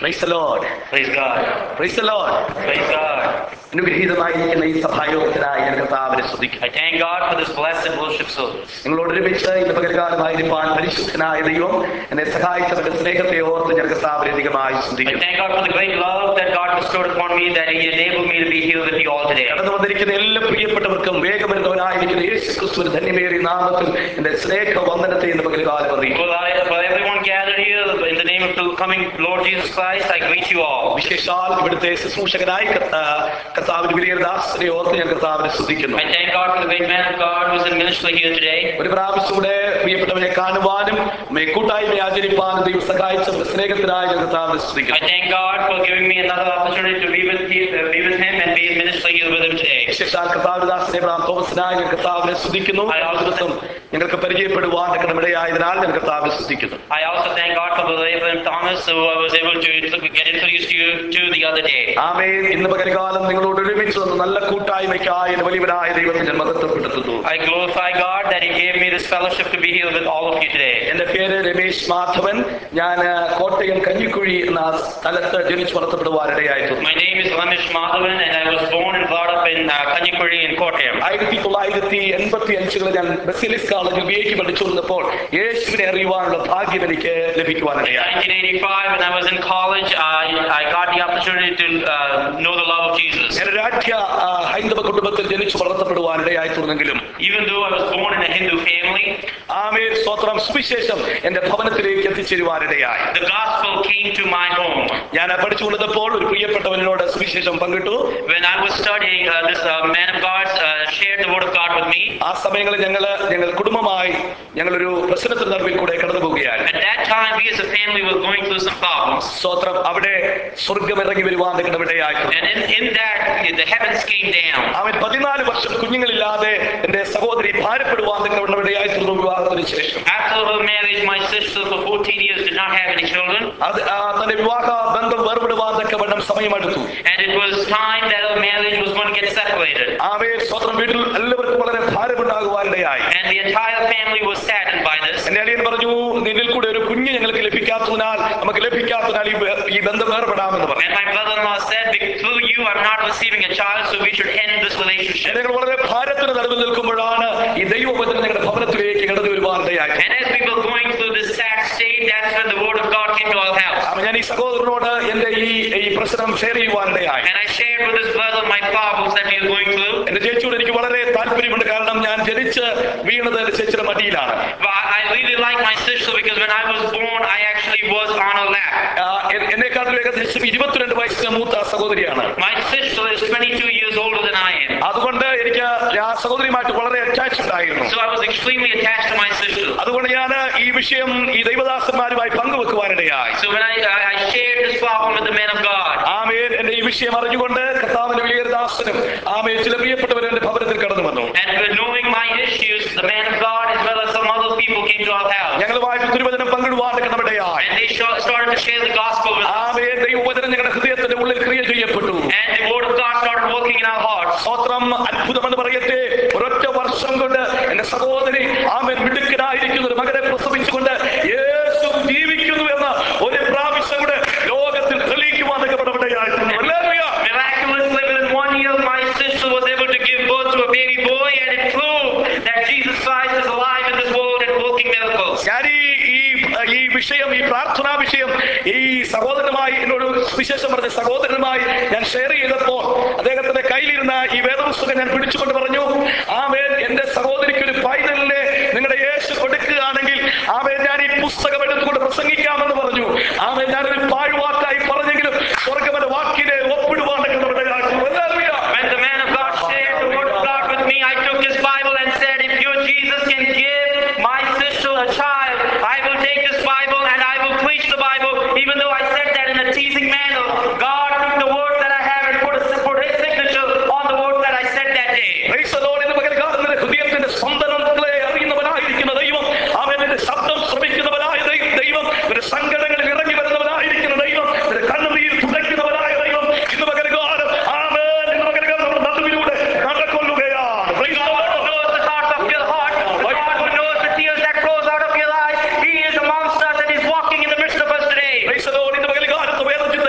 Price lord Praise God. Praise lord Praise God. അനുഗ്രഹീതമായിരിക്കുന്ന ഈ സഭായോഗത്തിനായി ഞാൻ കർത്താവിനെ ശ്രദ്ധിക്കുന്നു I thank God for this blessed worship service. നിങ്ങളോട് ഒരുമിച്ച് ഇന്ന് പകൽക്കാലമായിരിക്കാൻ പരിശുദ്ധനായ ദൈവം എന്നെ സഹായിച്ചവന്റെ സ്നേഹത്തെ ഓർത്ത് ഞാൻ കർത്താവിനെ അധികമായി I ശ്രദ്ധിക്കുന്നു thank God for the great love that God bestowed upon me that He enabled me to be here with you all today. കടന്നു വന്നിരിക്കുന്ന എല്ലാ പ്രിയപ്പെട്ടവർക്കും വേഗം വരുന്നവനായിരിക്കുന്ന യേശു ക്രിസ്തുവിന് ധന്യമേറിയ നാമത്തിൽ എന്റെ സ്നേഹ വന്ദനത്തെ ഇന്ന് പകൽക്കാലം അറിയിക്കും For, I, for everyone gathered here, in the name of the coming Lord Jesus Christ, I greet you all. വിശേഷാൽ ഇവിടുത്തെ ശുശ്രൂഷകനായി കർത്ത- കർത്താവിന് വലിയ ദാസനെ ഓർത്ത് ഞാൻ കർത്താവിനെ ശ്രദ്ധിക്കുന്നു I thank God for the great man of God who is in ministry here today. ഒരു പ്രാവശ്യം കൂടെ പ്രിയപ്പെട്ടവരെ കാണുവാനും മേ കൂട്ടായ്മ ആചരിപ്പാനും ദൈവം സഹായിച്ച സ്നേഹത്തിനായി ഞാൻ കർത്താവിനെ I ശ്രദ്ധിക്കുന്നു thank God for giving me another opportunity to be with, he, uh, be with Him and be in ministry here with Him today. വിശേഷാൽ കർത്താവിന് ദാസനെ ബ്രാം തോമസിനായി ഞാൻ കർത്താവിനെ ശ്രദ്ധിക്കുന്നു ആ ദിവസം ഞങ്ങൾക്ക് പരിചയപ്പെടുവാൻ ഇടയായതിനാൽ ഞാൻ കർത്താവിനെ ശ്രദ്ധിക്കുന്നു I also thank God for Brother Abraham Thomas who I was able to get introduced to you to the other day. ആമേൻ ഇന്ന് പകൽക്കാലം നിങ്ങളോട് ഒരുമിച്ച് വന്ന് നല്ല കൂട്ടായ്മയ്ക്കായി എന്റെ വലിയവനായ ദൈവത്തെ ഞാൻ മഹത്വപ്പെടുത്തുന്നു I glorify God that He gave me this fellowship to be here with all of you today. എന്റെ പേര് രമേശ് മാധവൻ ഞാൻ ആ, കോട്ടയം കഞ്ഞിക്കുഴി എന്ന സ്ഥലത്ത് ജനിച്ചു വളർത്തപ്പെടുവാനിടയായിട്ടുണ്ട് My name is Ramesh Madhavan and I was born and brought up in uh, Kanyakuri in Kottayam. ആയിരത്തി തൊള്ളായിരത്തി എൺപത്തി അഞ്ചുകളിൽ ഞാൻ ബസിലിസ് കോളേജിൽ ബി എക്ക് പഠിച്ചുകൊണ്ടപ്പോൾ യേശുവിനെ അറിയുവാനുള്ള ഭാഗ്യം എനിക്ക് In ലഭിക്കുവാനിടയായി 1985, when I was in college, I, I got the opportunity to uh, know the love of Jesus. ഞാൻ ഒരു രാഷ്ട്രീയ ആ, ഹൈന്ദവ കുടുംബത്തിൽ ജനിച്ചു വളർത്തപ്പെടുവാനിടയായി തീർന്നെങ്കിലും Even though I was born in a Hindu family, ആമേ സ്തോത്രം സുവിശേഷം എന്റെ ഭവനത്തിലേക്ക് എത്തിച്ചേരുവാനിടയായി the gospel came to my home. ഞാൻ പഠിച്ചുകൊണ്ടപ്പോൾ ഒരു പ്രിയപ്പെട്ടവനോട് സുവിശേഷം പങ്കിട്ടു When I was studying, uh, this uh, man of God uh, shared the word of God with me. ആ സമയങ്ങളിൽ ഞങ്ങൾ ഞങ്ങൾ കുടുംബമായി ഞങ്ങളൊരു പ്രശ്നത്തിന് നടുവിൽ കൂടെ കടന്നു പോവുകയാണ് At that time, we as a family were going through some problems. സ്തോത്രം അവിടെ സ്വർഗം ഇറങ്ങി വരുവാൻ ഇടവിടെയായി And in, in that, the heavens came down. അവൻ പതിനാല് വർഷം കുഞ്ഞുങ്ങളില്ലാതെ എന്റെ സഹോദരി ഭാരപ്പെടുവാൻ ഇടവിടെയായി തീർന്നു വിവാഹത്തിന് ശേഷം After her marriage, my sister for 14 years did not have any children. അത് ആ, തന്റെ വിവാഹ ബന്ധം വേർപെടുവാൻ തക്കവണ്ണം സമയമെടുത്തു And it was time that her marriage was going to get separated. ആമേ സ്വന്തം വീട്ടിൽ എല്ലാവർക്കും വളരെ ഭാരമുണ്ടാകുവാനിടയായി And the entire family was saddened by this. എന്റെ അളിയൻ പറഞ്ഞു നിന്നിൽ കൂടെ ഒരു കുഞ്ഞ് ഞങ്ങൾക്ക് ലഭിക്കാത്തതിനാൽ നമുക്ക് ലഭിക്കാത്തതിനാൽ ഈ ബ- ഈ ബന്ധം വേർപെടാമെന്ന് പറഞ്ഞു And my brother-in-law said, through you, I'm not receiving a child, so we should end this relationship. ഞങ്ങൾ വളരെ ഭാരത്തിന് നടുവിൽ നിൽക്കുമ്പോഴാണ് ഈ ദൈവവചനം ഞങ്ങളുടെ ഭവനത്തിലേക്ക് കടന്നു വരുവാനിടയായി And as we were going through this sad state, that's when the word of God came to our house. അപ്പൊ ഞാൻ ഈ സഹോദരനോട് എന്റെ ഈ ഈ പ്രശ്നം ഷെയർ ചെയ്യുവാനിടയായി And I shared with his brother my problems that we were going through. എന്റെ ചേച്ചിയോട് എനിക്ക് വളരെ താല്പര്യമുണ്ട് കാരണം ഞാൻ ജനിച്ച് വീണത് എന്റെ ചേച്ചിയുടെ മടിയിലാണ് But I I really like my sister because when I was born, I actually was on her lap. ആ, എ- എന്നെക്കാട്ടിലും ഏകദേശം ഇരുപത്തിരണ്ട് വയസ്സിന് മൂത്ത സഹോദരിയാണ് My sister is 22 years older than I am. അതുകൊണ്ട് എനിക്ക് ആ സഹോദരിയുമായിട്ട് വളരെ അറ്റാച്ച് ഉണ്ടായിരുന്നു So I was extremely attached to my sister. അതുകൊണ്ട് ഞാൻ ഈ വിഷയം ഈ ദൈവദാസന്മാരുമായി പങ്കുവെക്കുവാനിടയായി So when I, I I shared this problem with the man of God, ആമേൻ എന്റെ ഈ വിഷയം അറിഞ്ഞുകൊണ്ട് കർത്താവിന്റെ വലിയ ദാസനും ആമേൻ ചില പ്രിയപ്പെട്ടവർ എന്റെ ഭവനത്തിൽ കടന്നു വന്നു and with knowing my issues, the man of God as well as some other people came to our house. ഞങ്ങളുമായിട്ട് തിരുവചനം പങ്കിടുവാൻ കടമിടയായി And they sh- started to share the gospel with us. ആമേൻ ദൈവവചനം ഞങ്ങളുടെ ഹൃദയത്തിന്റെ ഉള്ളിൽ ക്രിയ ചെയ്യപ്പെട്ടു And the word of God started working in our hearts. സ്തോത്രം അത്ഭുതമെന്ന് പറയട്ടെ ഒരൊറ്റ വർഷം കൊണ്ട് എന്റെ സഹോദരി ആമൻ മിടുക്കനായിരിക്കുന്ന ഒരു മകനെ പ്രസവിച്ചുകൊണ്ട് യേശു ജീവിക്കുന്നു എന്ന ഒരു പ്രാവശ്യം കൂടെ ലോകത്തിൽ തെളിയിക്കുവാൻ ഇടപെടവിടയായിട്ടുണ്ട് hallelujah. Miraculously, within one year, my sister was able to give birth to a baby boy, and it proved that Jesus Christ is alive in this world and working miracles. ഞാൻ ഈ ഈ- ഈ വിഷയം ഈ പ്രാർത്ഥനാ വിഷയം ഈ സഹോദരനുമായി എന്നോട് വിശേഷം പറഞ്ഞ സഹോദരനുമായി ഞാൻ ഷെയർ ചെയ്തപ്പോൾ അദ്ദേഹത്തിന്റെ കയ്യിലിരുന്ന ഈ വേദപുസ്തകം ഞാൻ പിടിച്ചുകൊണ്ട് പറഞ്ഞു ആമേൻ എന്റെ സഹോദരിക്ക് ഒരു പൈതലിനെ നിങ്ങളുടെ യേശു കൊടുക്കുകയാണെങ്കിൽ ആമേൻ ഞാൻ ഈ പുസ്തകം എടുത്തുകൊണ്ട് പ്രസംഗിക്കാമെന്ന് പറഞ്ഞു ആമേൻ ഞാനൊരു പാഴ്വാക്കായി പറഞ്ഞെങ്കിലും സ്വർഗമന്റെ വാക്കിനെ ഒപ്പിടുവാനൊക്കെ നമ്മുടെ When the man of God shared the word of God with me, I took his Bible and said, If your Jesus can give my sister a child, I will take this Bible and I will preach the Bible, even though I said that in a teasing manner. God took the words that I have and put, a, put his signature on the words that I said that day. Praise the Lord. ഇന്ന് പകൽക്കാലം ഹൃദയത്തിന്റെ സ്പന്ദനങ്ങളെ അറിയുന്നവനായിരിക്കുന്ന ദൈവം അവന്റെ ശബ്ദം ശ്രമിക്കുന്നവനായ ദൈ- ദൈവം ഒരു സങ്കടങ്ങളിൽ ഇറങ്ങി വരുന്നവനായിരിക്കുന്ന ദൈവം ഒരു കണ്ണുനീർ തുടയ്ക്കുന്നവനായ ദൈവം ഇന്ന് പകൽക്കാലം ആമേൻ ഇന്ന് പകൽക്കാലം നമ്മുടെ നടുവിലൂടെ നടക്കൊള്ളുകയാണ് Praise the God Lord. who knows the thoughts of your heart, God who knows the tears that flows out of your eyes, He is amongst us and He's walking in the midst of us today. Praise the Lord. ഇന്ന് പകൽക്കാലത്ത് വേദത്തിൽ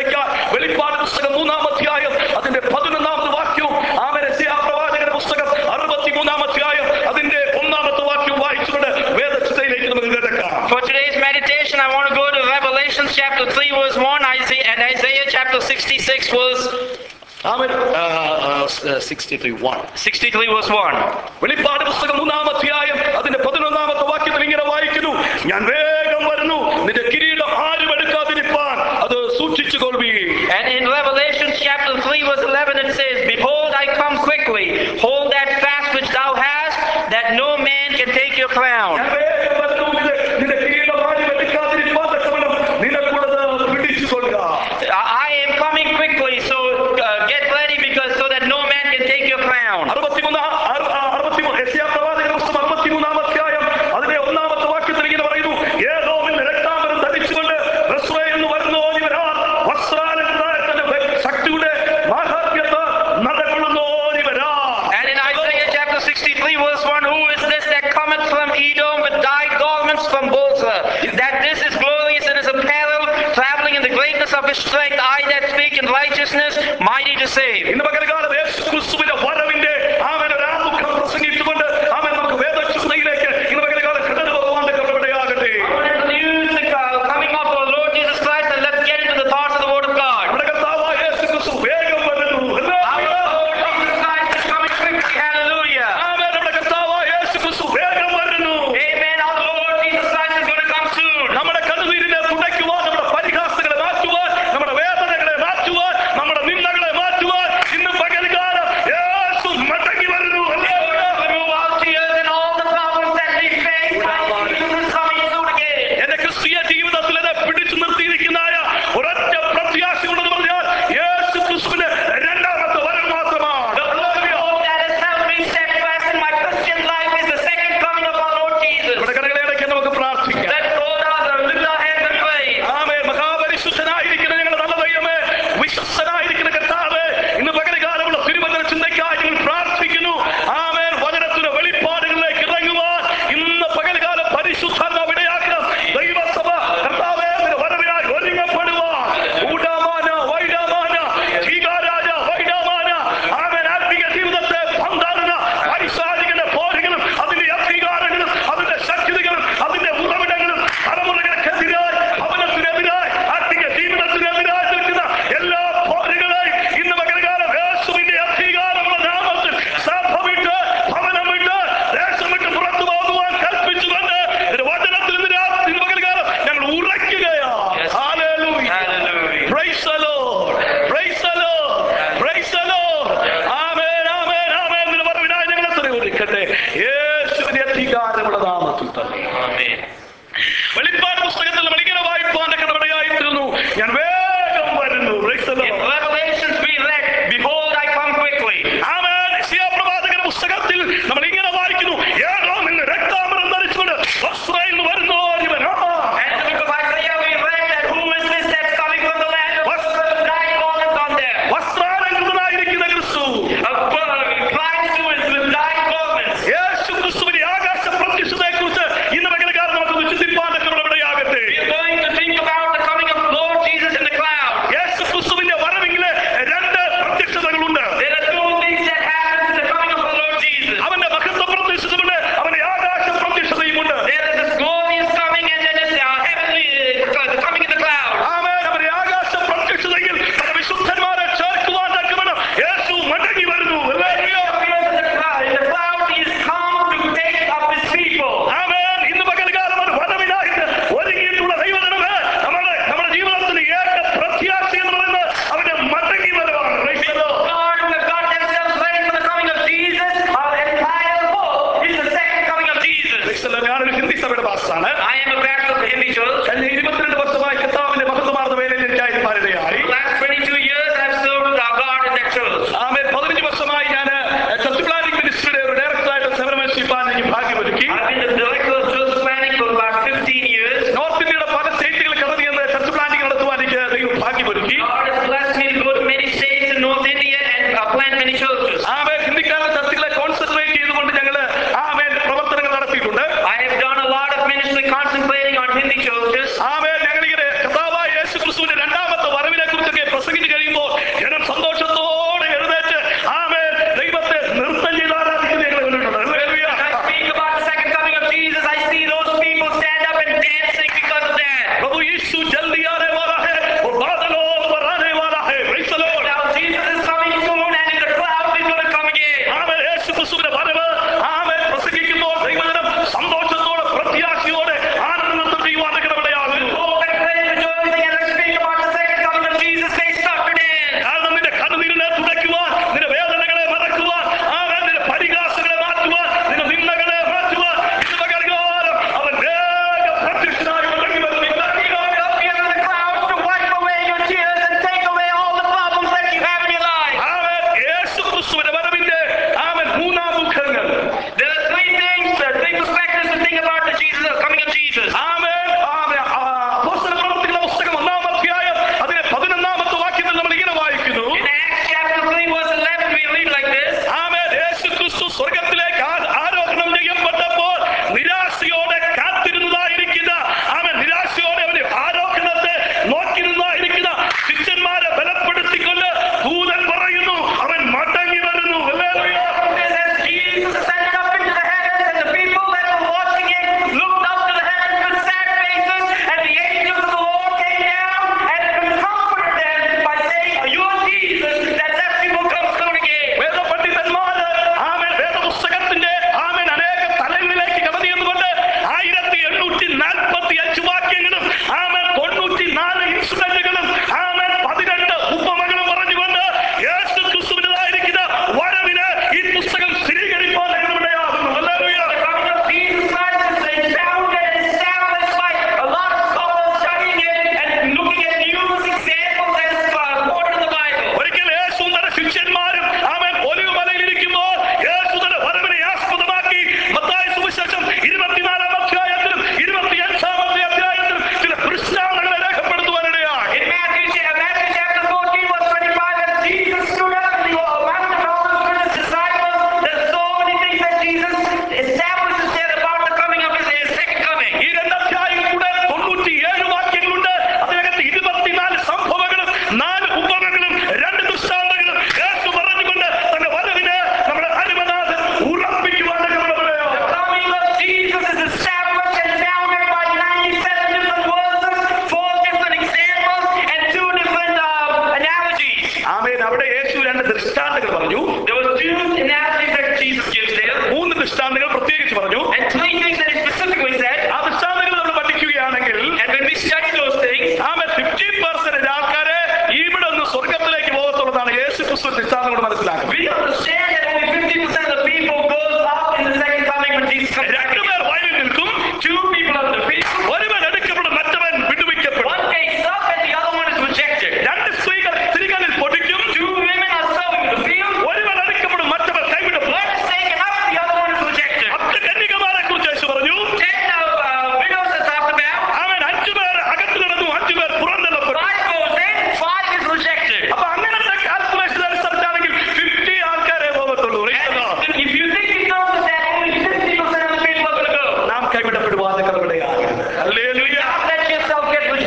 meditation, I want to go to Revelation chapter 3, verse 1, Isaiah, and Isaiah chapter 66, verse അവൻ sixty three one 63, verse 1. വെളിപ്പാട് പുസ്തകം മൂന്നാം അധ്യായം അതിന്റെ പതിനൊന്നാമത്തെ വാക്യത്തിൽ ഇങ്ങനെ വായിക്കുന്നു ഞാൻ വേഗം വരുന്നു നിന്റെ കിരീടം ആരും എടുക്കാതിരിപ്പാൻ അത് സൂക്ഷിച്ചു കൊള്ളുകയും And in Revelation chapter 3, verse 11, it says, Behold, I come quickly. Hold that fast which thou hast, that no man can take your crown. ഞാൻ വേഗം വരുന്നു നിന്റെ നിന്റെ കിരീടം ആരും എടുക്കാതിരിപ്പാൻ തക്കവണ്ണം നിനക്കുള്ളത് പിടിച്ചു കൊള്ളുക I I am coming quickly, so uh, get ready because so that no man can take your crown. അറുപത്തിമൂന്നാം അറുപത്തിമൂന്ന് യെശയ്യാ പ്രവാചകന്റെ പുസ്തകം അറുപത്തിമൂന്നാം അധ്യായം അതിന്റെ ഒന്നാമത്തെ വാക്യത്തിൽ ഇങ്ങനെ പറയുന്നു ഏതോ രക്താമരം ധരിച്ചുകൊണ്ട് റസ്രയിൽ നിന്ന് വരുന്നോ ഇവരാ വസ്ത്രാലങ്കാരത്തിന്റെ ശക്തിയുടെ മാഹാത്മ്യത്ത് നടകൊള്ളുന്നോ ഇവരാ And in Isaiah chapter 63, verse 1, Who is this that cometh from Edom with dyed garments from Bozrah? That this is glorious in his apparel, traveling in the greatness of his strength. I that speak in righteousness, mighty to save. ഇന്ന് പകൽക്കാലം യേശു ക്രിസ്തുവിന്റെ വരവിന്റെ അവൻ ഒരു ആമുഖം പ്രസംഗിച്ചുകൊണ്ട് അവൻ നമുക്ക് വേദശുദ്ധയിലേക്ക് ഇന്ന് പകൽക്കാലം കടന്നു പോകാന്റെ കൃപയുടെയാകട്ടെ I want to introduce the uh, coming of our Lord Jesus Christ and let's get into the thoughts of the Word of God. നമ്മുടെ കർത്താവായ യേശു ക്രിസ്തു വേഗം വരുന്നു Our Lord Jesus Christ is coming quickly. Hallelujah. ആമേൻ. നമ്മുടെ കർത്താവായ യേശു ക്രിസ്തു വേഗം വരുന്നു Amen. Our Lord Jesus Christ is going to come soon. നമ്മുടെ കണ്ണുനീരിനെ തുടയ്ക്കുവാൻ നമ്മുടെ പരിഹാസങ്ങളെ മാറ്റുവാൻ നമ്മുടെ വേദനകളെ മാറ്റുവാൻ നമ്മുടെ നിന്ദകളെ മാറ്റുവാൻ ഇന്ന് പകൽക്കാലം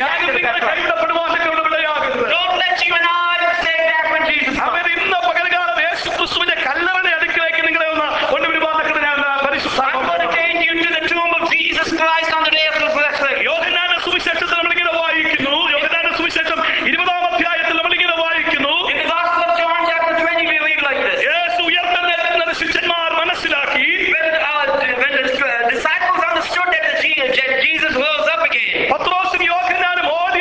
ഞാനും back നിങ്ങളെ to that. കൈവിടപ്പെടുവാൻ ഇടയാകരുത് Don't let you and I stay back when Jesus comes. അവർ ഇന്ന് പകൽക്കാലം യേശു ക്രിസ്തുവിന്റെ കല്ലറയുടെ അടുക്കിലേക്ക് നിങ്ങളെ ഒന്ന് കൊണ്ടുവരുവാൻ ഞാൻ I'm പരിശുദ്ധ going to take you to the tomb of Jesus Christ on the day of resurrection. യോഹന്നാന്റെ സുവിശേഷത്തിൽ നമ്മളിങ്ങനെ വായിക്കുന്നു യോഹന്നാന്റെ സുവിശേഷം ഇരുപതാം അധ്യായത്തിൽ നമ്മളിങ്ങനെ വായിക്കുന്നു In the Gospel of John, chapter 20, we read like this. യേശു ഉയർത്തെഴുന്നേൽക്കുന്നത് ശിഷ്യന്മാർ മനസ്സിലാക്കി When, uh, when the uh, disciples understood that the Je- that Jesus rose up again, പത്രോസും യോഹന്നാനും ഓടി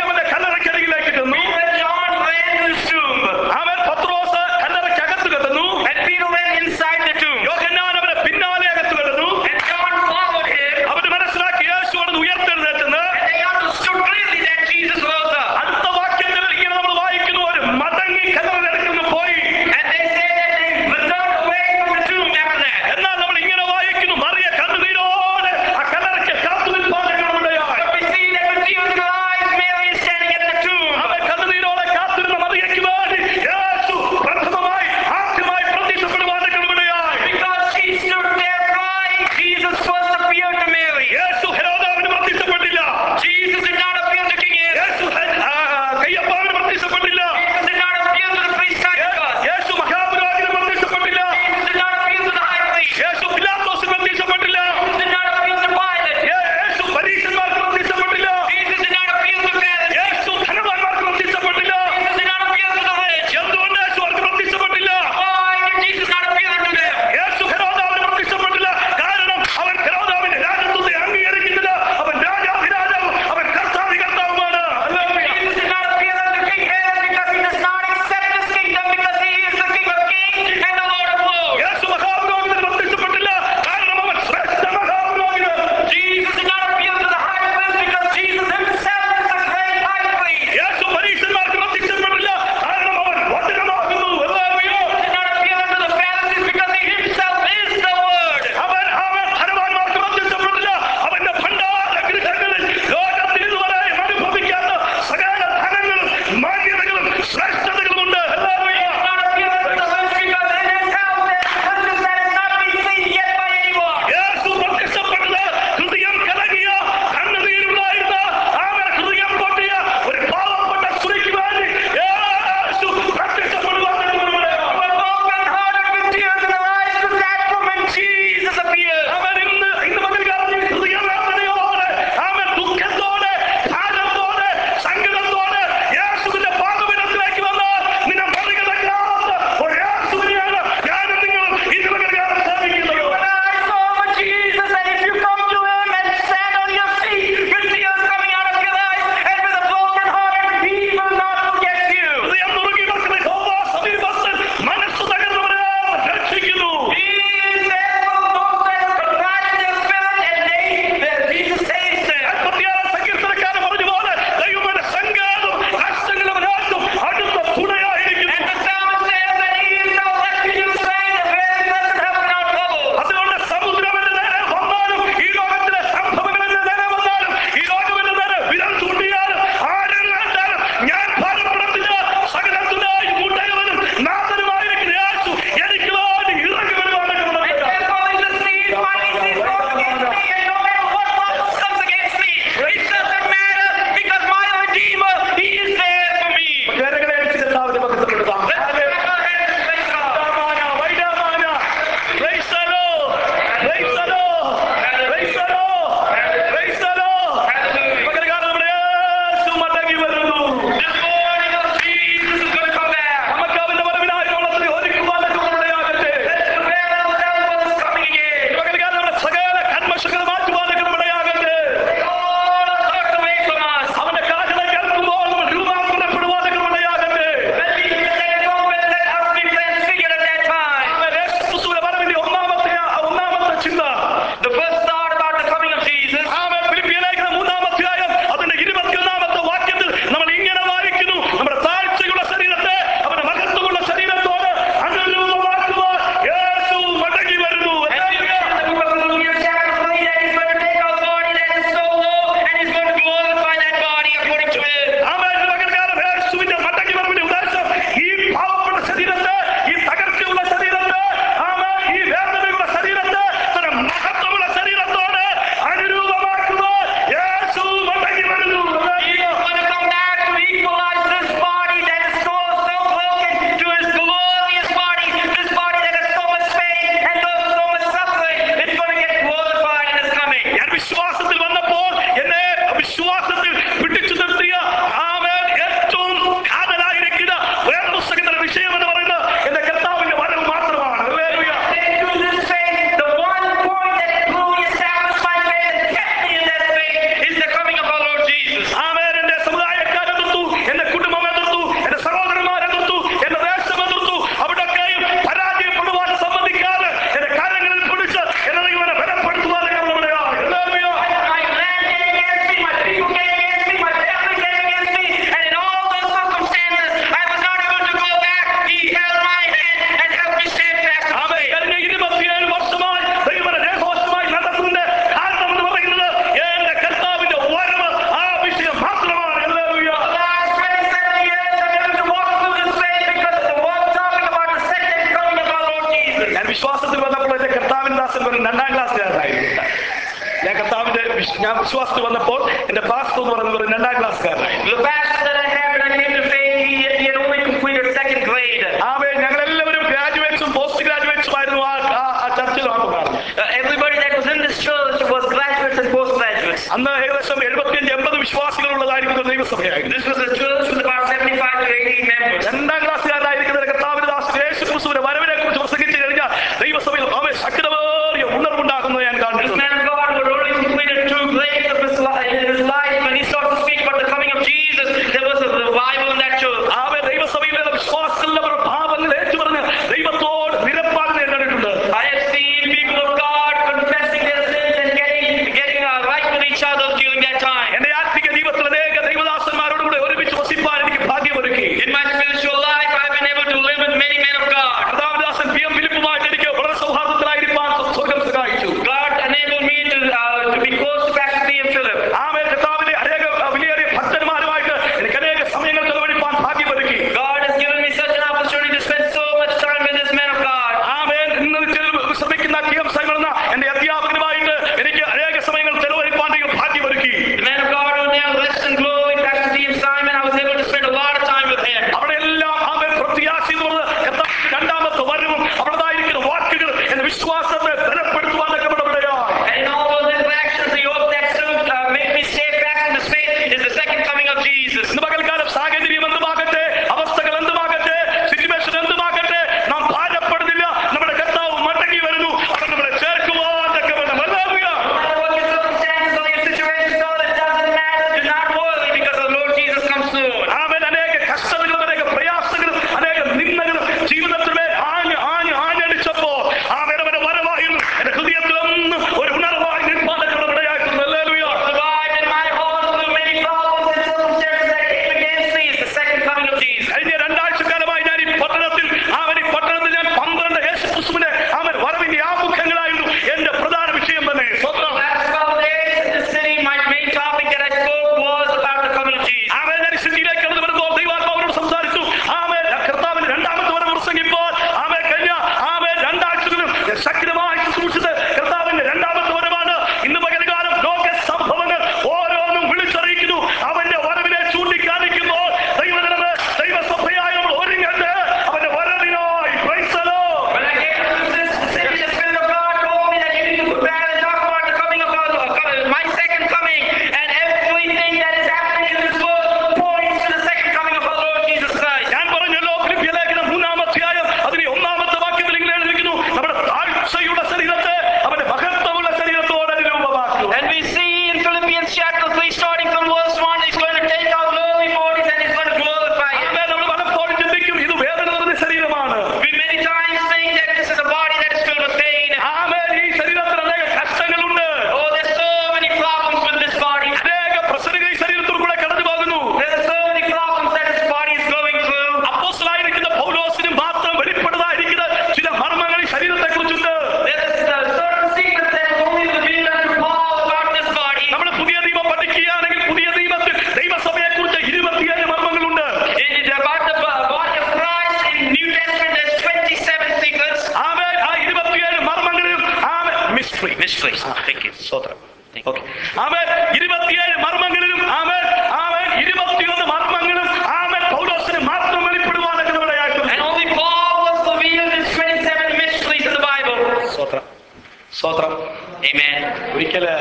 ഞാൻ വിശ്വാസത്തിൽ വന്നപ്പോൾ എന്റെ പാസ്റ്റർ എന്ന് പറയുന്നത് ഒരു രണ്ടാം ക്ലാസ്സുകാരനായി The pastor that I had when I came to faith, he, he had only completed second grade. ആമേ ഞങ്ങൾ എല്ലാവരും ഗ്രാജുവേറ്റ്സും പോസ്റ്റ് ഗ്രാജുവേറ്റ്സും ആയിരുന്നു ആ ആ- ആ ചർച്ചിൽ ആകുമായിരുന്നു Uh, everybody that was in this church was graduates and postgraduates. അന്ന് ഏകദേശം എഴുപത്തിയഞ്ച് എൺപത് വിശ്വാസികളുള്ളതായിരുന്നു ഒരു ദൈവസഭയായിരുന്നു This was a church with about 75 to 80 members. രണ്ടാം ക്ലാസ്സുകാരനായിരിക്കുന്ന കർത്താവിന് ദാസ് യേശു ക്രിസ്തുവിന്റെ വരവിനെ കുറിച്ച് പ്രസംഗിച്ചു കഴിഞ്ഞാൽ ദൈവസഭയിൽ അവൻ ശക്തമേറിയ ഉണർവുണ്ടാകുന്നത് ഞാൻ This കണ്ടിട്ടുണ്ട് man of God who had only completed two grades of his, li- in his life, when he started to speak about the coming of Jesus, there was a revival in that church. ആമേ ദൈവസഭയിലെ വിശ്വാസമുള്ളവർ പാപങ്ങൾ ഏറ്റുപറഞ്ഞ് ദൈവത്തോട് നിരപ്പാകുന്ന ഞാൻ കണ്ടിട്ടുണ്ട് I have seen people of God confessing their sins and getting, getting uh, right with each other during that time. എന്റെ ആത്മിക ജീവിതത്തിൽ അനേക ദൈവദാസന്മാരോടുകൂടെ ഒരുമിച്ച് വസിപ്പാൻ എനിക്ക് ഭാഗ്യമൊരുക്കി In my spiritual life, I've been able to live with many men of God. കർത്താവിദാസൻ P M ഫിലിപ്പുമായിട്ട് എനിക്ക് വളരെ സൗഹാർദ്ദത്തിലായിരിക്കാൻ സ്വർഗം സഹായിച്ചു God enabled me to, uh, to be close to Pastor P. M. Philip. ആമേ കർത്താവിന്റെ അനേക വിലയേറിയ ഭക്തന്മാരുമായിട്ട് എനിക്ക് അനേക സമയങ്ങൾ ചെലവഴിപ്പാൻ ഭാഗ്യമൊരുക്കി God has given me such an opportunity to spend so much time with this man of God. ആമേൻ ഇന്ന് ചെലവ് ശ്രമിക്കുന്ന ടി എം സൈമൺ എന്ന എന്റെ അധ്യാപകനുമായിട്ട് എനിക്ക് അനേക സമയങ്ങൾ ചെലവഴിപ്പാൻ ദൈവം ഭാഗ്യമൊരുക്കി The man of God who now rests in glory, Pastor T. M. Simon, I was able to spend a lot of time with him. അവിടെ എല്ലാം ആമേൻ പ്രത്യാശ എന്ന് പറഞ്ഞത് കർത്താവിന്റെ രണ്ടാമത്തെ വരവും അവിടെതായിരിക്കുന്ന വാക്കുകൾ എന്റെ വിശ്വാസത്തെ ബലപ്പെടുത്തുവാനൊക്കെ ഇവിടെ ഇവിടെയായി And in all those interactions, the hope that still uh, make me stay fast in the faith is the second coming of Jesus. ഇന്ന് പകൽക്കാലം സാഹചര്യം എന്തുമാകട്ടെ അവസ്ഥകൾ എന്തുമാകട്ടെ സിറ്റുവേഷൻ എന്തുമാകട്ടെ നാം ഭാരപ്പെടുന്നില്ല നമ്മുടെ കർത്താവ് മടങ്ങി വരുന്നു അവൻ നമ്മളെ ചേർക്കുവാൻ തക്കവണ്ണം. Hallelujah. No matter what your circumstances or your situations are, it doesn't matter. Do not worry because the Lord Jesus comes soon. അവൻ അനേക കഷ്ടതകളും അനേക പ്രയാസങ്ങളും അനേക നിന്ദകളും ജീവിതത്തിന്മേൽ ആഞ്ഞ് ആഞ്ഞ് ആഞ്ഞടിച്ചപ്പോ അവൻ അവന്റെ വരവായിരുന്നു എന്റെ ഹൃദയത്തിലൊന്നും ഒരു ഉണർവായി നിൽപ്പാനൊക്കെ ഇടയായിട്ടുണ്ട് hallelujah. Survived in my heart through many problems and circumstances that came against me. It's the second coming of Jesus. കഴിഞ്ഞ രണ്ടാഴ്ച കാലമായി ഞാൻ ഈ പട്ടണത്തിൽ അവൻ ഈ പട്ടണത്തിൽ ഞാൻ പന്ത്രണ്ട് യേശു ക്രിസ്തുവിനെ അവൻ വരവിന്റെ ആമുഖങ്ങളായിരുന്നു എന്റെ പ്രധാന വിഷയം തന്നെ സ്വന്തം Last couple days in the city, my main topic that I spoke was about the coming of Jesus. അവൻ ഞാൻ സിദ്ധിയിലേക്ക് കടന്നു വരുമ്പോൾ ദൈവാത്മാവിനോട് സംസാരിച്ചു ആമേ കർത്താവിന് രണ്ടാമത്തെ വരം പ്രസംഗിപ്പോൾ ആമേ കഴിഞ്ഞ ആമേ രണ്ടാഴ്ചകളിലും ഞാൻ ശക്തമായി ശുശ്രൂഷിച്ചത് കർത്താവിന്റെ രണ്ടാമത്തെ വരമാണ് ഇന്ന് പകൽക്കാലം ലോക സംഭവങ്ങൾ ഓരോന്നും വിളിച്ചറിയിക്കുന്നു അവന്റെ വരവിനെ ചൂണ്ടിക്കാണിക്കുമ്പോൾ ദൈവജനമേ ദൈവസഭയായി നമ്മൾ ഒരുങ്ങട്ടെ അവന്റെ വരവിനായി Praise the Lord. When I came to this city, the Spirit of God told me that you need to prepare and talk about the coming of God, uh, coming- my second coming, and everything that is happening in this world points to the second coming of our Lord Jesus Christ. ഞാൻ പറഞ്ഞല്ലോ ഫിലിപ്പിയ ലേഖനം മൂന്നാമധ്യായം അതിന് ഒന്നാമത്തെ വാക്യത്തിൽ ഇങ്ങനെ എഴുതിയിരിക്കുന്നു നമ്മുടെ താഴ്ചയുടെ ശരീരത്തെ അവന്റെ മഹത്വമുള്ള ശരീരത്തോടെ രൂപമാക്കും And we see in Philippians chapter 3, starting from verse 1, he's going to take our lowly bodies and he's going to glorify it. ആമേൻ. നമ്മൾ പലപ്പോഴും ചിന്തിക്കും ഇത് വേദന നിറഞ്ഞ ശരീരമാണ് We many times think that this is a body that is filled with pain. ആമേൻ. ഈ ശരീരത്തിൽ അനേക കഷ്ടങ്ങളുണ്ട് Oh, there's so many problems with this body. അനേക പ്രസരുകൾ ഈ ശരീരത്തിൽ കൂടെ കടന്നു പോകുന്നു There are so many problems that this body is going through. അപ്പോസ്തലനായിരിക്കുന്ന പൗലോസിന് മാത്രം വെളിപ്പെടുന്നതായിരിക്കുന്ന ചില മർമ്മങ്ങൾ ഈ ശരീരത്തെ കുറിച്ചുണ്ട് There is a certain secret that is only revealed unto Paul about this body. നമ്മൾ പുതിയ നിയമം പഠിക്കുകയാണെങ്കിൽ പുതിയ നിയമത്തിൽ ദൈവസഭയെ കുറിച്ച് ഇരുപത്തിയേഴ് മർമ്മങ്ങളുണ്ട് It is about the bo- body of Christ in New Testament. There's 27 secrets. Amen. ആ ഇരുപത്തിയേഴ് മർമ്മങ്ങളിലും amen mystery Mysteries. Thank you. സ്തോത്രം ഓക്കെ ആമേൻ ഇരുപത്തിയേഴ് മർമ്മങ്ങളിലും ആമേൻ ആമേൻ ഇരുപത്തിയൊന്ന് മർമ്മങ്ങളും ആമേൻ പൗലോസിന് മാത്രം വെളിപ്പെടുവാനൊക്കെ And ഇടയായിട്ടുണ്ട് only Paul was revealed in 27 mysteries in the Bible. സ്തോത്രം സ്തോത്രം Amen. ഒരിക്കല്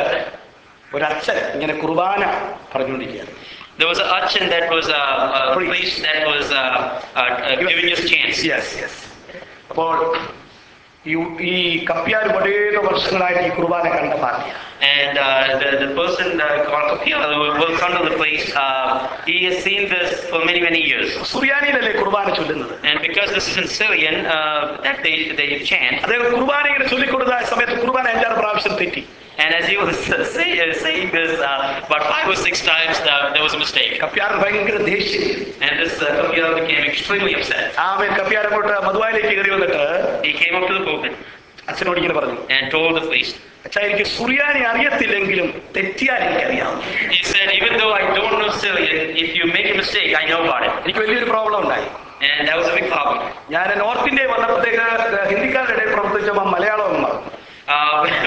ഒരു അച്ഛൻ ഇങ്ങനെ കുർബാന പറഞ്ഞുകൊണ്ടിരിക്കുകയാണ് There was an urchin that was a, a Priest. priest that was uh, uh, uh, giving his chance. Yes yes അപ്പോൾ ഈ ഈ കപ്പ്യാർ വളരെ വർഷങ്ങളായിട്ട് ഈ കുർബാന കണ്ട പാർട്ടിയാണ് And uh, the, the person uh, called Kapil who works under the place, uh, he has seen this for many, many years. സുറിയാനിയിലല്ലേ കുർബാന ചൊല്ലുന്നത് And because this is in Syrian, uh, that they, they chant. അദ്ദേഹം കുർബാന ഇങ്ങനെ ചൊല്ലിക്കൊടുത്ത സമയത്ത് കുർബാന അഞ്ചാറ് പ്രാവശ്യം തെറ്റി And as he was uh, say, uh, saying this, uh, about five or six times uh, there was a mistake. കപ്പ്യാറിന് ഭയങ്കര ദേഷ്യം And this uh, Kapil became extremely upset. ആമേൻ കപ്പ്യാർ അങ്ങോട്ട് മധുവായിലേക്ക് കയറി വന്നിട്ട് He came up to the pulpit അച്ഛനോട് ഇങ്ങനെ പറഞ്ഞു and told the priest, അച്ഛാ എനിക്ക് സുറിയാനി അറിയത്തില്ലെങ്കിലും തെറ്റിയാൽ എനിക്കറിയാം he said, even though I don't know Syrian, if you make a mistake, I know about it. എനിക്ക് വലിയൊരു പ്രോബ്ലം ഉണ്ടായി And that was a big problem. ഞാൻ നോർത്ത് ഇന്ത്യയിൽ വന്നപ്പോഴത്തേക്ക് ഹിന്ദിക്കാരുടെ ഇടയിൽ പ്രവർത്തിച്ചപ്പോൾ മലയാളം ഒന്ന് മറന്നു Uh, when I started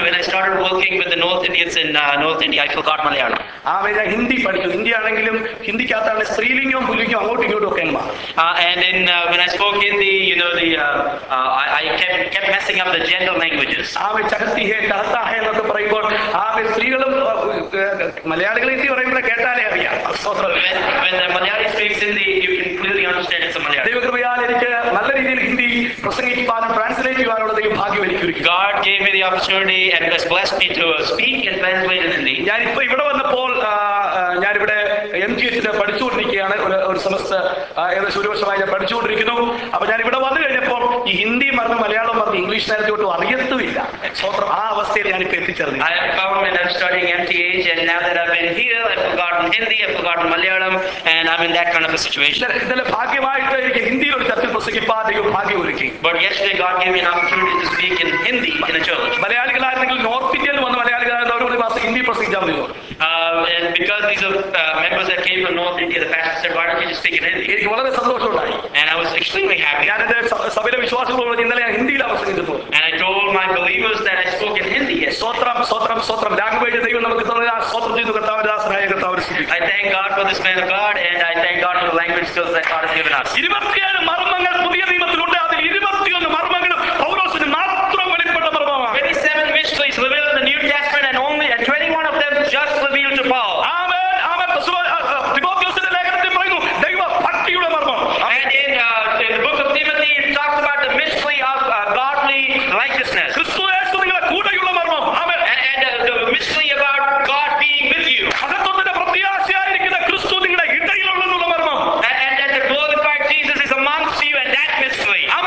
started working with the North Indians in uh, North India. I forgot Malayalam. ആമേ ഞാൻ ഹിന്ദി പഠിച്ചു ഹിന്ദി ആണെങ്കിലും ഹിന്ദിക്കകത്താണ് സ്ത്രീലിംഗവും പുല്ലിംഗവും അങ്ങോട്ടും ഇങ്ങോട്ടും ഒക്കെ മാറും Uh, and then uh, when I spoke Hindi, you know, the uh, uh, I, I kept kept messing up the gender languages. ആമെ ചഹത്തി ഹേ ചഹത്ത ഹേ എന്നൊക്കെ പറയുമ്പോൾ ആമെ സ്ത്രീകളും ഏഹ്, മലയാളികൾ ഹിന്ദി പറയുമ്പോൾ കേട്ടാലേ അറിയാം സ്തോത്രം. When, when the Malayali speaks Hindi, you can clearly understand it's a Malayali. ദൈവകൃപയാൽ എനിക്ക് നല്ല രീതിയിൽ ഹിന്ദി പ്രസംഗിക്കുവാനും ട്രാൻസ്ലേറ്റ് ചെയ്യുവാനുള്ള ദൈവം ഭാഗ്യം എനിക്ക് ഒരുക്കി God gave me the opportunity and has blessed me to uh, speak and translate in Hindi. ഞാനിപ്പോ ഇവിടെ വന്നപ്പോൾ ആ, ആ, ഞാനിവിടെ എം ജി എച്ചിൽ പഠിച്ചുകൊണ്ടിരിക്കുകയാണ് ഒരു ഒരു സെമസ്റ്റർ ഏകദേശം ഒരു വർഷമായി ഞാൻ പഠിച്ചുകൊണ്ടിരിക്കുന്നു അപ്പൊ ഞാൻ ഇവിടെ വന്നു കഴിഞ്ഞപ്പോൾ ഈ ഹിന്ദി മറന്ന് മലയാളം മറന്ന് ഇംഗ്ലീഷ് നേരത്തെ ഒട്ടും അറിയത്തുമില്ല സ്വന്തം ആ അവസ്ഥയിൽ ഞാനിപ്പോ എത്തിച്ചേർന്നു I have come and I'm studying MTH, and now that I've been here, I've forgotten Hindi, I've forgotten Malayalam, and I'm in that kind of a situation. ഇന്നലെ ഇന്നലെ ഭാഗ്യമായിട്ട് എനിക്ക് ഹിന്ദിയിൽ ഒരു ചർച്ച പ്രസംഗിപ്പാൻ ദൈവം ഭാഗ്യം ഒരുക്കി But yesterday, God gave me an opportunity to speak in Hindi in a church. മലയാളികളായിരുന്നെങ്കിൽ നോർത്ത് ഇന്ത്യയിൽ വന്ന മലയാളികളായിരുന്ന അവർ ഒരു മാസം ഹിന്ദി പ്രസംഗിച്ചാൽ മതി എന്ന് പറഞ്ഞു. Uh, and because these are uh, members that came from North India, the pastor said, Why don't you just speak in Hindi? എനിക്ക് വളരെ സന്തോഷമുണ്ടായി And I was extremely happy. ഞാൻ എന്റെ സ- സഭയിലെ വിശ്വാസികളോട് ഇന്നലെ ഞാൻ ഹിന്ദിയിലാണ് പ്രസംഗിച്ചത് And I told my believers that I spoke in Hindi. Yes. സ്വത്രം സ്വത്രം സ്വത്രം ലാംഗ്വേജ് ദൈവം നമുക്ക് തന്നത് ആ സ്വത്രം ചെയ്തു കർത്താവിന്റെ ദാസനായ കർത്താവ് സ്തുതിക്കും I thank God for this man of God, and I thank God for the language skills that God has given us. ഇരുപത്തിയേഴ് മർമ്മങ്ങൾ പുതിയ നിയമത്തിലുണ്ട് അതിൽ ഇരുപത്തിയൊന്ന് മർമ്മങ്ങളും പൗലോസിന് മാത്രം വെളിപ്പെട്ട മർമ്മമാണ് 27 mysteries revealed in the New Testament, and only and 21 of them just revealed to Paul. ആമേൻ, ആമേൻ. തെസ്സലോ- ആ, ആ, തിമോഥെയോസിന്റെ ലേഖനത്തിൽ പറയുന്നു ദൈവ ഭക്തിയുടെ മർമ്മം And in, uh, in the book of Timothy, it talks about the mystery of uh, godly righteousness. ക്രിസ്തു യേശു നിങ്ങളെ കൂടെയുള്ള മർമ്മം ആമേൻ. And, and uh, the mystery about God being with you. മഹത്വത്തിന്റെ പ്രത്യാശയായിരിക്കുന്ന ക്രിസ്തു നിങ്ങളുടെ ഇടയിലുള്ളെന്നുള്ള മർമ്മം And, and that the glorified Jesus is amongst you, and that mystery. Amen.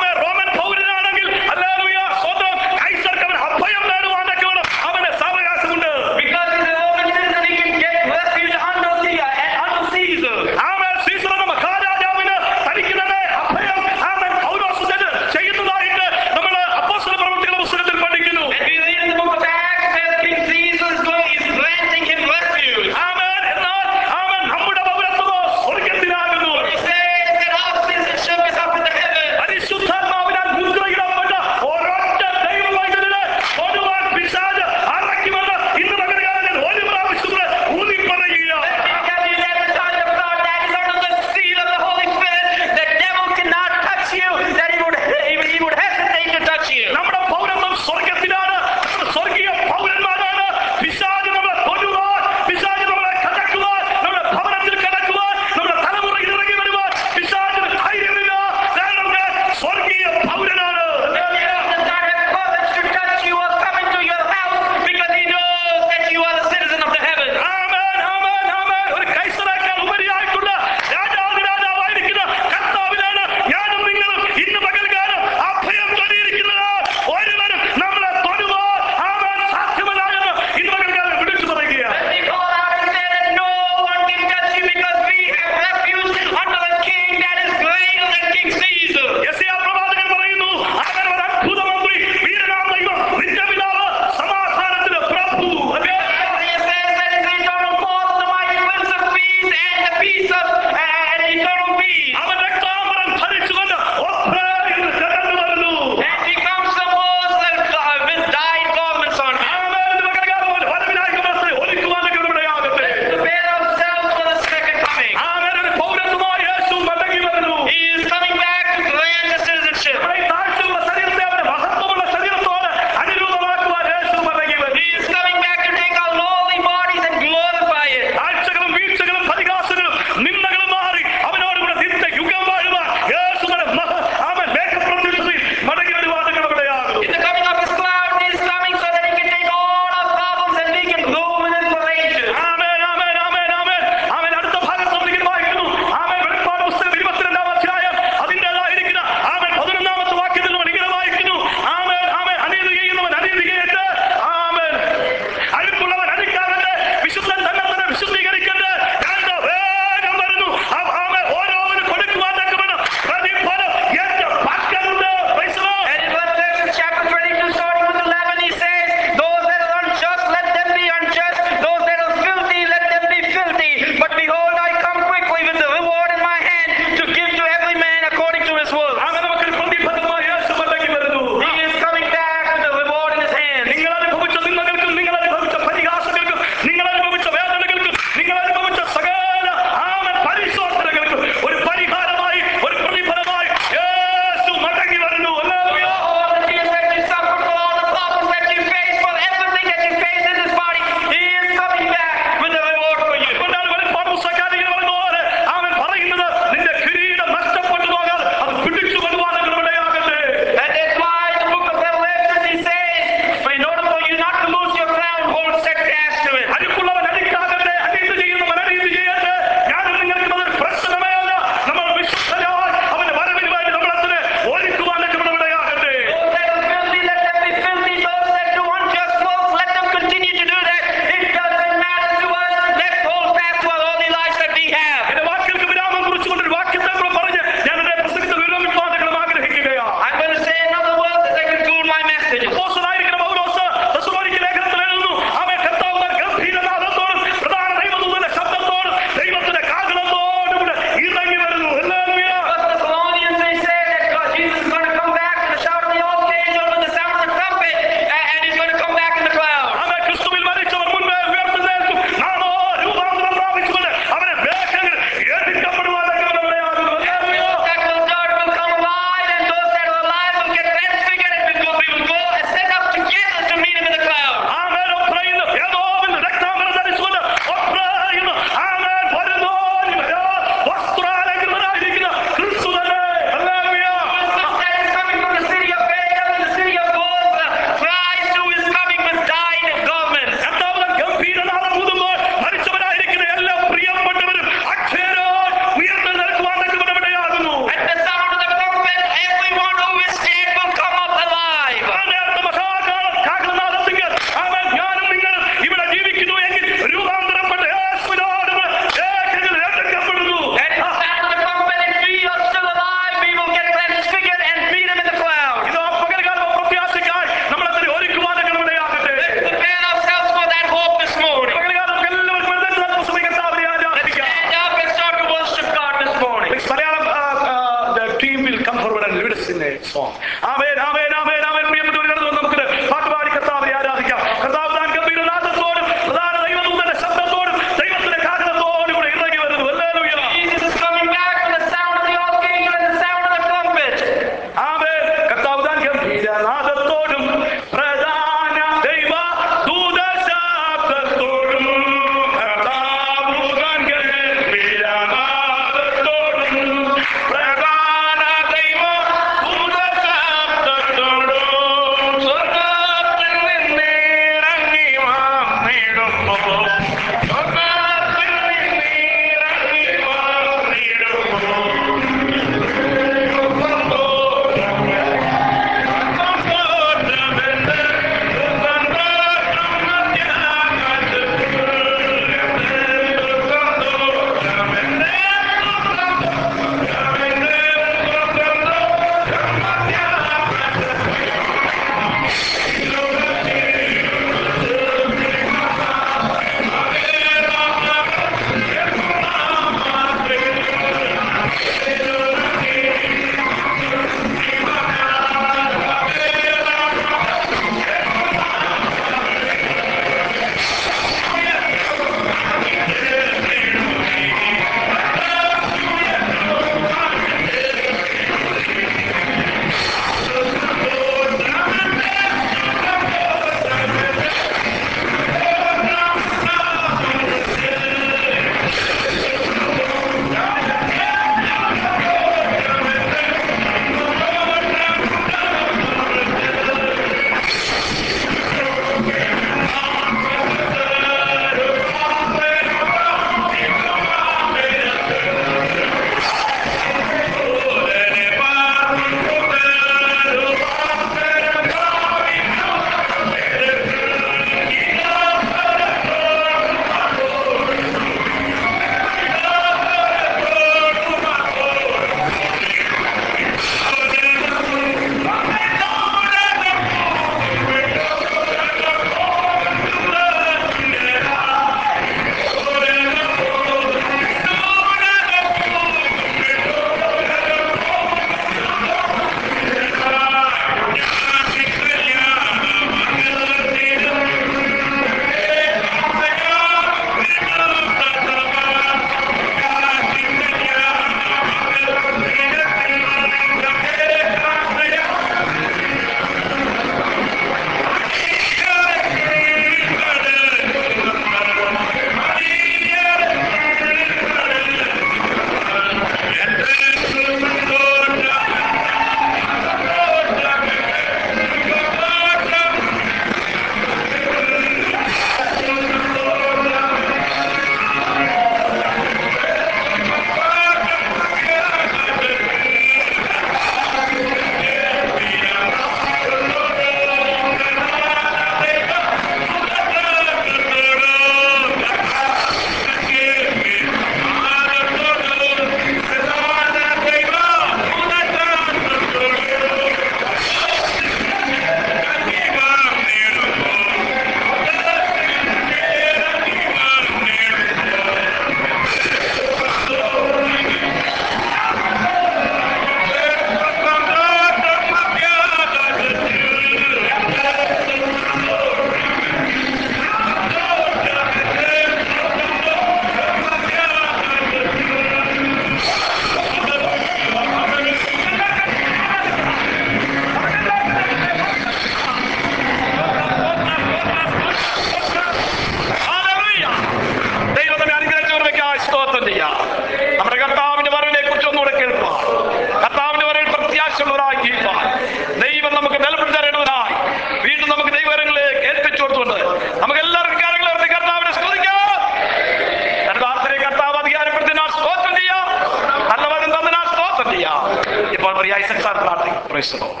Praise the Lord.